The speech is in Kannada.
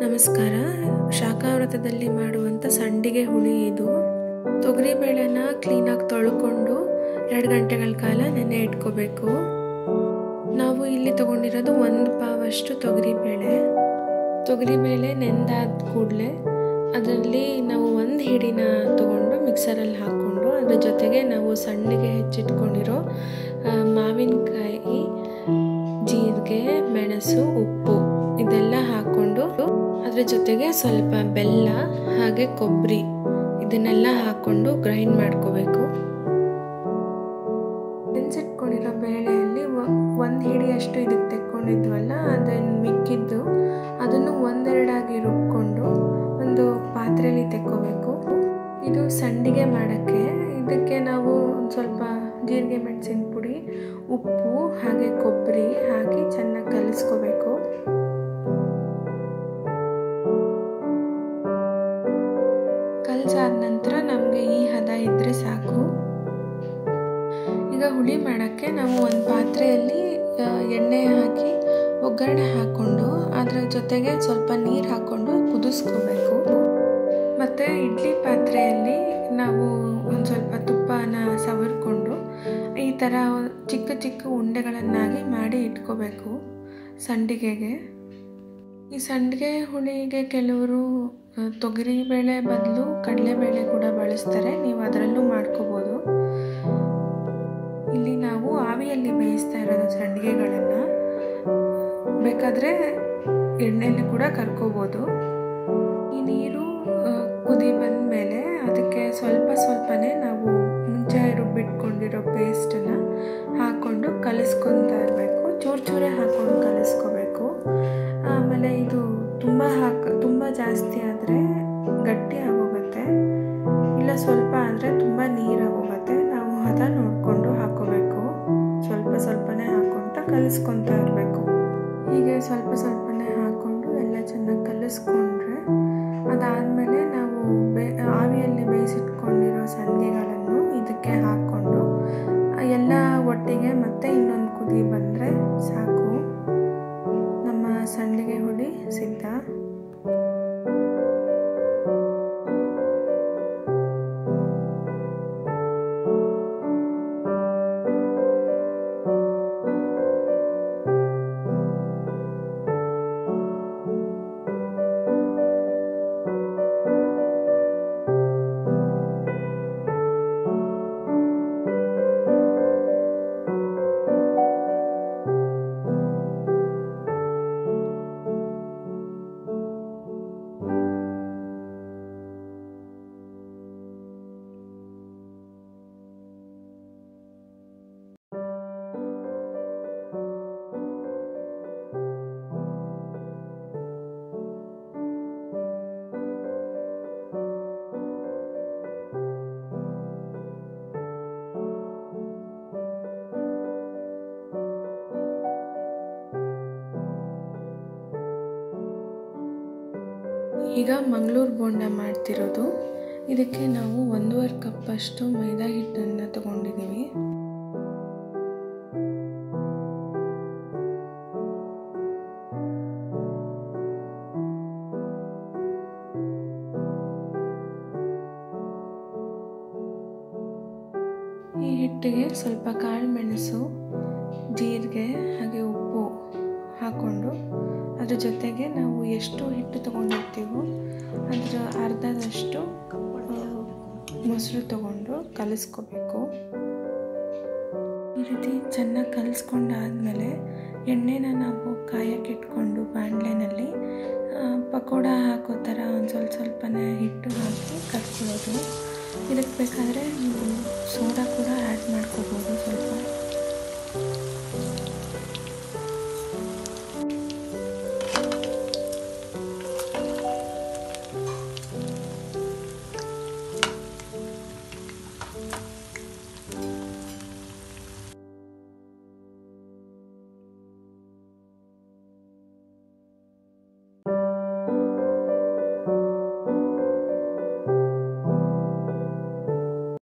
ನಮಸ್ಕಾರ ಶಾಖಾವ್ರತದಲ್ಲಿ ಮಾಡುವಂಥ ಸಂಡಿಗೆ ಹುಳಿ ಇದು ತೊಗರಿಬೇಳೆನ ಕ್ಲೀನಾಗಿ ತೊಳ್ಕೊಂಡು ಎರಡು ಗಂಟೆಗಳ ಕಾಲ ನೆನೆ ಇಟ್ಕೋಬೇಕು ನಾವು ಇಲ್ಲಿ ತಗೊಂಡಿರೋದು ಒಂದು ಪಾವಷ್ಟು ತೊಗರಿಬೇಳೆ ತೊಗರಿಬೇಳೆ ನೆಂದಾದ ಕೂಡಲೇ ಅದರಲ್ಲಿ ನಾವು ಒಂದು ಹಿಡಿನ ತಗೊಂಡು ಮಿಕ್ಸರಲ್ಲಿ ಹಾಕ್ಕೊಂಡು ಅದ್ರ ಜೊತೆಗೆ ನಾವು ಸಣ್ಣಗೆ ಹೆಚ್ಚಿಟ್ಕೊಂಡಿರೋ ಆ, ಮಾವಿನಕಾಯಿ ಜೀರಿಗೆ ಮೆಣಸು ಉಪ್ಪು ಇದೆಲ್ಲ ಹಾಕ್ಕೊಂಡು ಅದ್ರ ಜೊತೆಗೆ ಸ್ವಲ್ಪ ಬೆಲ್ಲ ಹಾಗೆ ಕೊಬ್ಬರಿ ಇದನ್ನೆಲ್ಲ ಹಾಕ್ಕೊಂಡು ಗ್ರೈಂಡ್ ಮಾಡ್ಕೋಬೇಕು ನೆನ್ಸಿಟ್ಕೊಂಡಿರೋ ಬೇಳೆಯಲ್ಲಿ ಒಂದು ಹಿಡಿಯಷ್ಟು ಇದಕ್ಕೆ ತೆಕ್ಕೊಂಡಿದ್ವಲ್ಲ ಅದನ್ನು ಮಿಕ್ಕಿದ್ದು ಅದನ್ನು ಒಂದೆರಡಾಗಿ ರುಬ್ಕೊಂಡು ಒಂದು ಪಾತ್ರೆಯಲ್ಲಿ ತೆಕ್ಕೋಬೇಕು ಇದು ಸಂಡಿಗೆ ಮಾಡೋಕ್ಕೆ ಇದಕ್ಕೆ ನಾವು ಒಂದು ಸ್ವಲ್ಪ ಜೀರಿಗೆ ಮೆಣಸಿನ ಪುಡಿ ಉಪ್ಪು ಹಾಗೆ ಕೊಬ್ಬರಿ ಹಾಕಿ ಚೆನ್ನಾಗಿ ಕಲಿಸ್ಕೋಬೇಕು ಕಲಸಾದ ನಂತರ ನಮಗೆ ಈ ಹದ ಇದ್ದರೆ ಸಾಕು ಈಗ ಹುಳಿ ಮಾಡೋಕ್ಕೆ ನಾವು ಒಂದು ಪಾತ್ರೆಯಲ್ಲಿ ಆ, ಎಣ್ಣೆ ಹಾಕಿ ಒಗ್ಗರಣೆ ಹಾಕ್ಕೊಂಡು ಅದರ ಜೊತೆಗೆ ಸ್ವಲ್ಪ ನೀರು ಹಾಕ್ಕೊಂಡು ಕುದಿಸ್ಕೋಬೇಕು ಮತ್ತು ಇಡ್ಲಿ ಪಾತ್ರೆಯಲ್ಲಿ ನಾವು ಒಂದು ಸ್ವಲ್ಪ ತುಪ್ಪನ ಸವರ್ಕೊಂಡು ಈ ಥರ ಚಿಕ್ಕ ಚಿಕ್ಕ ಉಂಡೆಗಳನ್ನಾಗಿ ಮಾಡಿ ಇಟ್ಕೋಬೇಕು ಸಂಡಿಗೆಗೆ ಈ ಸಂಡಿಗೆ ಹುಳಿಗೆ ಕೆಲವರು ಆ, ತೊಗರಿಬೇಳೆ ಬದಲು ಕಡಲೆಬೇಳೆ ಕೂಡ ಬಳಸ್ತಾರೆ ನೀವು ಅದರಲ್ಲೂ ಮಾಡ್ಕೋಬೋದು ಇಲ್ಲಿ ನಾವು ಆವಿಯಲ್ಲಿ ಬೇಯಿಸ್ತಾ ಇರೋದು ಸಂಡಿಗೆಗಳನ್ನು ಬೇಕಾದರೆ ಎಣ್ಣೆಯಲ್ಲಿ ಕೂಡ ಕರ್ಕೋಬೋದು ಈ ನೀರು ಆ, ಕುದಿ ಬಂದ ಮೇಲೆ ಅದಕ್ಕೆ ಸ್ವಲ್ಪ ಸ್ವಲ್ಪನೇ ನಾವು ಮುಂಚೆ ರುಬ್ಬಿಟ್ಕೊಂಡಿರೋ ಪೇಸ್ಟನ್ನು ಹಾಕ್ಕೊಂಡು ಕಲಿಸ್ಕೊತಾ ಇರಬೇಕು ಚೂರು ಚೂರೇ ಹಾಕ್ಕೊಂಡು ಕಲಿಸ್ಕೋಬೇಕು ಆಮೇಲೆ ಇದು ತುಂಬ ಹಾಕ ತುಂಬ ಜಾಸ್ತಿ ಆದರೆ ಗಟ್ಟಿ ಆಗೋಗುತ್ತೆ ಇಲ್ಲ ಸ್ವಲ್ಪ ಆದರೆ ತುಂಬ ನೀರಾಗೋಗುತ್ತೆ ನಾವು ಹದ ನೋಡಿಕೊಂಡು ಹಾಕೋಬೇಕು ಸ್ವಲ್ಪ ಸ್ವಲ್ಪನೇ ಹಾಕ್ಕೊಂತ ಕಲಿಸ್ಕೊತಾ ಇರಬೇಕು ಹೀಗೆ ಸ್ವಲ್ಪ ಸ್ವಲ್ಪನೇ ಹಾಕ್ಕೊಂಡು ಎಲ್ಲ ಚೆನ್ನಾಗಿ ಕಲಿಸ್ಕೊಂಡ್ರೆ ಅದಾದಮೇಲೆ ನಾವು ಬೇ ಆವಿಯಲ್ಲಿ ಬೇಯಿಸಿಟ್ಕೊಂಡಿರೋ ಸಂಡಿಗೆಗಳನ್ನು ಇದಕ್ಕೆ ಹಾಕ್ಕೊಂಡು ಎಲ್ಲ ಒಟ್ಟಿಗೆ ಮತ್ತೆ ಇನ್ನೊಂದು ಕುದಿ ಬಂದರೆ ಸಾಕು ನಮ್ಮ ಸಂಡಿಗೆ ಹುಳಿ ಸಿದ್ಧ ಈಗ ಮಂಗಳೂರು ಬೋಂಡ ಮಾಡ್ತಿರೋದು ಇದಕ್ಕೆ ನಾವು ಒಂದೂವರೆ ಕಪ್ಪಷ್ಟು ಮೈದಾ ಹಿಟ್ಟನ್ನು ತಗೊಂಡಿದ್ದೀವಿ ಈ ಹಿಟ್ಟಿಗೆ ಸ್ವಲ್ಪ ಕಾಳು ಮೆಣಸು ಜೀರಿಗೆ ಹಾಗೆ ಉಪ್ಪು ಹಾಕ್ಕೊಂಡು ಅದ್ರ ಜೊತೆಗೆ ನಾವು ಎಷ್ಟು ಹಿಟ್ಟು ತೊಗೊಂಡಿರ್ತೀವೋ ಅದರ ಅರ್ಧದಷ್ಟು ಆ, ಮೊಸರು ತಗೊಂಡು ಕಲಿಸ್ಕೋಬೇಕು ಈ ರೀತಿ ಚೆನ್ನಾಗಿ ಕಲಿಸ್ಕೊಂಡಾದ್ಮೇಲೆ ಎಣ್ಣೆನ ನಾವು ಕಾಯಕ್ಕೆ ಇಟ್ಕೊಂಡು ಬಾಣಲೆನಲ್ಲಿ ಪಕೋಡ ಹಾಕೋ ಥರ ಒಂದು ಸ್ವಲ್ಪ ಸ್ವಲ್ಪನೇ ಹಿಟ್ಟು ಹಾಕಿ ಕಟ್ಕೊಳ್ಳೋದು ಇದಕ್ಕೆ ಬೇಕಾದರೆ ನೀವು ಸೋಡಾ ಕೂಡ ಆ್ಯಡ್ ಮಾಡ್ಕೋಬೋದು ಸ್ವಲ್ಪ